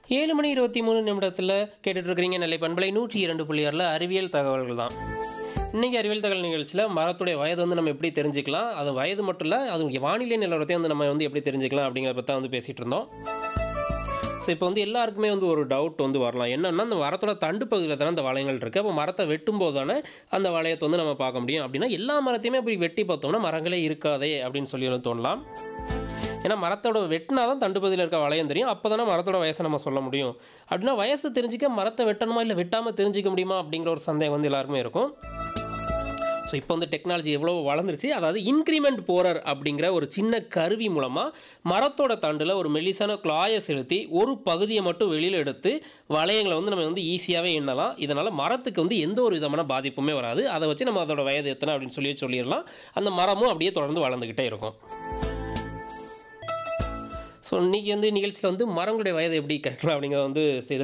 ஏழு மணி இருபத்தி மூணு நிமிடத்தில் கேட்டுட்டு இருக்கிறீங்க நெல்லை பண்பலை நூற்றி இரண்டு புள்ளி ஆறில் அறிவியல் தகவல்கள் தான் இன்றைக்கி அறிவியல் தகவல் நிகழ்ச்சியில் மரத்துடைய வயது வந்து நம்ம எப்படி தெரிஞ்சுக்கலாம் அது வயது மட்டும் இல்லை அது வானிலை நிலவரத்தையும் வந்து நம்ம வந்து எப்படி தெரிஞ்சுக்கலாம் அப்படிங்கிறத பற்றி தான் வந்து பேசிகிட்டு இருந்தோம் ஸோ இப்போ வந்து எல்லாருக்குமே வந்து ஒரு டவுட் வந்து வரலாம் என்னென்னா அந்த மரத்தோட தண்டு பகுதியில் தானே அந்த வளையங்கள் இருக்குது அப்போ மரத்தை வெட்டும் போது தானே அந்த வளையத்தை வந்து நம்ம பார்க்க முடியும் அப்படின்னா எல்லா மரத்தையுமே அப்படி வெட்டி பார்த்தோம்னா மரங்களே இருக்காதே அப்படின்னு சொல்லி வந்து தோணலாம் ஏன்னா மரத்தோட வெட்டினா தான் தண்டு பகுதியில் இருக்க வளையம் தெரியும் அப்போ தானே மரத்தோட வயசை நம்ம சொல்ல முடியும் அப்படின்னா வயசு தெரிஞ்சிக்க மரத்தை வெட்டணுமா இல்லை வெட்டாமல் தெரிஞ்சிக்க முடியுமா அப்படிங்கிற ஒரு சந்தேகம் வந்து எல்லாருக்குமே இருக்கும் ஸோ இப்போ வந்து டெக்னாலஜி எவ்வளோ வளர்ந்துருச்சு அதாவது இன்க்ரிமெண்ட் போரர் அப்படிங்கிற ஒரு சின்ன கருவி மூலமாக மரத்தோட தண்டில் ஒரு மெல்லிசான கிளாயை செலுத்தி ஒரு பகுதியை மட்டும் வெளியில் எடுத்து வளையங்களை வந்து நம்ம வந்து ஈஸியாகவே எண்ணலாம் இதனால் மரத்துக்கு வந்து எந்த ஒரு விதமான பாதிப்புமே வராது அதை வச்சு நம்ம அதோட வயது எத்தனை அப்படின்னு சொல்லி சொல்லிடலாம் அந்த மரமும் அப்படியே தொடர்ந்து வளர்ந்துக்கிட்டே இருக்கும் ஸோ இன்றைக்கி வந்து நிகழ்ச்சியில் வந்து மரங்களுடைய வயதை எப்படி கேட்கலாம் அப்படிங்கிறத வந்து செய்து